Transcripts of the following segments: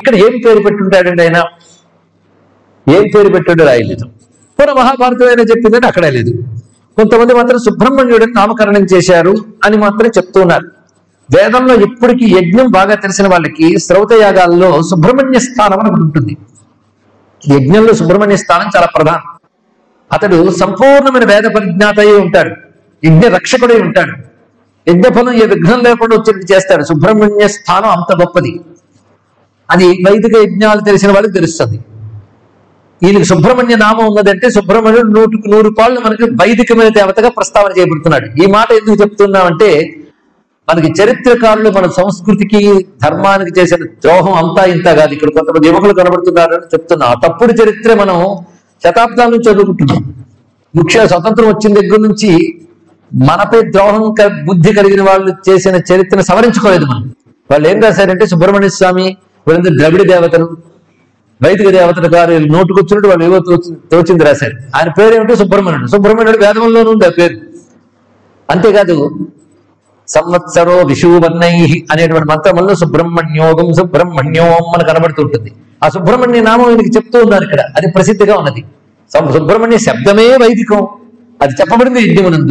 ఇక్కడ ఏం పేరు పెట్టుంటాడండి ఆయన ఏం పేరు పెట్టాడో రాయలేదు పూర్వ మహాభారతం అయినా చెప్పిందంటే అక్కడే లేదు కొంతమంది మాత్రం సుబ్రహ్మణ్యుడిని నామకరణం చేశారు అని మాత్రం చెప్తున్నారు వేదంలో ఇప్పటికీ యజ్ఞం బాగా తెలిసిన వాళ్ళకి శ్రౌత యాగాల్లో సుబ్రహ్మణ్య స్థానం అని ఒకటి ఉంటుంది యజ్ఞంలో సుబ్రహ్మణ్య స్థానం చాలా ప్రధానం అతడు సంపూర్ణమైన వేద పరిజ్ఞాత అయి ఉంటాడు యజ్ఞ రక్షకుడై ఉంటాడు యజ్ఞఫలం ఏ విఘ్నం లేకుండా వచ్చేది చేస్తాడు సుబ్రహ్మణ్య స్థానం అంత గొప్పది అది వైదిక యజ్ఞాలు తెలిసిన వాళ్ళకి తెలుస్తుంది ఈయనకి సుబ్రహ్మణ్య నామం ఉన్నదంటే సుబ్రహ్మణ్యుడు నూటికి నూరు పాళ్ళు మనకి వైదికమైన దేవతగా ప్రస్తావన చేయబడుతున్నాడు ఈ మాట ఎందుకు చెప్తున్నామంటే మనకి చరిత్రకారులు మన సంస్కృతికి ధర్మానికి చేసిన ద్రోహం అంతా ఇంత కాదు ఇక్కడ కొంతమంది యువకులు కనబడుతున్నారు అని చెప్తున్నా ఆ తప్పుడు చరిత్ర మనం శతాబ్దాల నుంచి చదువుకుంటున్నాం ముఖ్యంగా స్వతంత్రం వచ్చిన దగ్గర నుంచి మనపై ద్రోహం క- బుద్ధి కలిగిన వాళ్ళు చేసిన చరిత్రను సవరించుకోలేదు మనం వాళ్ళు ఏం రాశారంటే సుబ్రహ్మణ్య స్వామి వీళ్ళందరూ ద్రవిడ దేవతలు వైదిక దేవతల గారు నోటుకొచ్చినట్టు వాళ్ళు ఏవో తోచి- తోచింది రాశారు ఆయన పేరు ఏమిటో సుబ్రహ్మణ్యుడు సుబ్రహ్మణ్యుడు వేదంలోనూ ఉంది ఆ పేరు అంతేకాదు సంవత్సరో విషువర్ణై అనేటువంటి మంత్రముల్లో సుబ్రహ్మణ్యోగం సుబ్రహ్మణ్యోం అని కనబడుతుంటుంది ఆ సుబ్రహ్మణ్య నామం ఈయనకి చెప్తూ ఉన్నారు ఇక్కడ అది ప్రసిద్ధిగా ఉన్నది సం- సుబ్రహ్మణ్య శబ్దమే వైదికం అది చెప్పబడింది యజ్ఞమునందు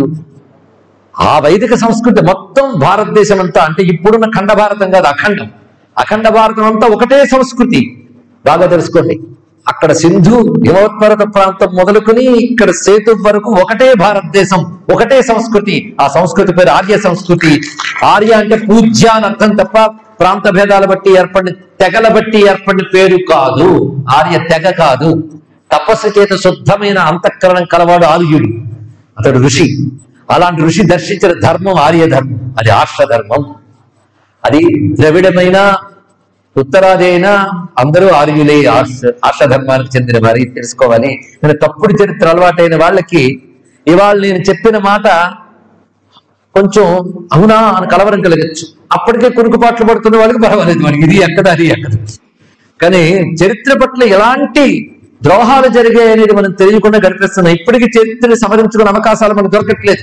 ఆ వైదిక సంస్కృతి మొత్తం భారతదేశం అంతా అంటే ఇప్పుడున్న ఖండ భారతం కాదు అఖండం అఖండ భారతం అంతా ఒకటే సంస్కృతి బాగా తెలుసుకోండి అక్కడ సింధు హిమోత్పర్వత ప్రాంతం మొదలుకొని ఇక్కడ సేతు వరకు ఒకటే భారతదేశం ఒకటే సంస్కృతి ఆ సంస్కృతి పేరు ఆర్య సంస్కృతి ఆర్య అంటే పూజ్య అని అర్థం తప్ప ప్రాంత భేదాల బట్టి ఏర్పడిన తెగల బట్టి ఏర్పడిన పేరు కాదు ఆర్య తెగ కాదు తపస్సు చేత శుద్ధమైన అంతఃకరణం కలవాడు ఆర్యుడు అతడు ఋషి అలాంటి ఋషి దర్శించిన ధర్మం ఆర్య ధర్మం అది ఆర్ష ధర్మం అది ద్రవిడమైన ఉత్తరాది అయినా అందరూ ఆర్యులే ఆర్ష ఆర్ష ధర్మానికి చెందిన వారి తెలుసుకోవాలి నేను తప్పుడు చరిత్ర అలవాటైన వాళ్ళకి ఇవాళ నేను చెప్పిన మాట కొంచెం అవునా అని కలవరం కలగచ్చు అప్పటికే కునుకుపాట్లు పడుతున్న వాళ్ళకి పర్వాలేదు వాడికి ఇది ఎక్కదు అది ఎక్కదు కానీ చరిత్ర పట్ల ఎలాంటి ద్రోహాలు జరిగాయి అనేది మనం తెలియకుండా గడిపిస్తున్నాం ఇప్పటికీ చరిత్రని సమరించుకునే అవకాశాలు మనకు దొరకట్లేదు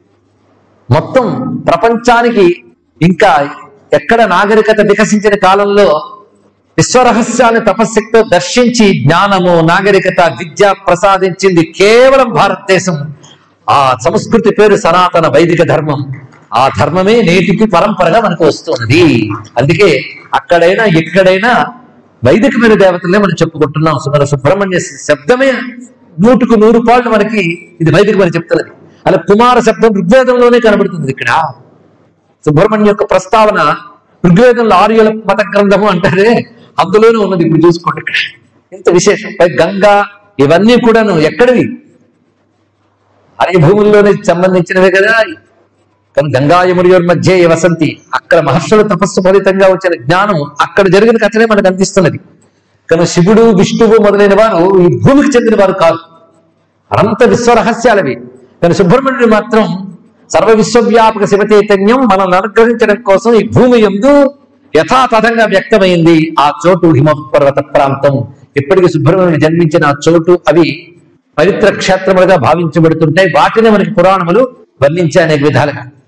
మొత్తం ప్రపంచానికి ఇంకా ఎక్కడ నాగరికత వికసించిన కాలంలో విశ్వరహస్యాన్ని తపశక్తితో దర్శించి జ్ఞానము నాగరికత విద్య ప్రసాదించింది కేవలం భారతదేశం ఆ సంస్కృతి పేరు సనాతన వైదిక ధర్మం ఆ ధర్మమే నేటికి పరంపరగా మనకు వస్తున్నది అందుకే అక్కడైనా ఎక్కడైనా వైదికమైన దేవతలే మనం చెప్పుకుంటున్నాం సుమర సుబ్రహ్మణ్య శబ్దమే నూటుకు నూరు పాళ్ళు మనకి ఇది వైదికమని చెప్తున్నది అలా కుమార శబ్దం ఋగ్వేదంలోనే కనబడుతుంది ఇక్కడ సుబ్రహ్మణ్య యొక్క ప్రస్తావన ఋగ్వేదంలో ఆర్యుల మత గ్రంథము అంటారే అందులోనే ఉన్నది ఇప్పుడు చూసుకోండి ఇక్కడ ఇంత విశేషం పై గంగా ఇవన్నీ కూడాను ఎక్కడివి ఆర్య భూముల్లోనే సంబంధించినవే కదా కానీ గంగాయముడియోర్ మధ్య ఈ వసంతి అక్కడ మహర్షుల తపస్సు ఫలితంగా వచ్చిన జ్ఞానం అక్కడ జరిగిన కథనే మనకు అందిస్తున్నది కానీ శివుడు విష్ణువు మొదలైన వారు ఈ భూమికి చెందిన వారు కాదు అనంత విశ్వరహస్యాలవి కానీ సుబ్రహ్మణ్యుడు మాత్రం సర్వ విశ్వవ్యాపక శివ చైతన్యం మనల్ని అనుగ్రహించడం కోసం ఈ భూమి ఎందు యథాతథంగా వ్యక్తమైంది ఆ చోటు హిమపర్వత ప్రాంతం ఇప్పటికీ సుబ్రహ్మణ్యుడు జన్మించిన ఆ చోటు అవి పవిత్ర క్షేత్రములుగా భావించబడుతుంటాయి వాటిని మనకి పురాణములు వర్ణించే అనేక విధాలుగా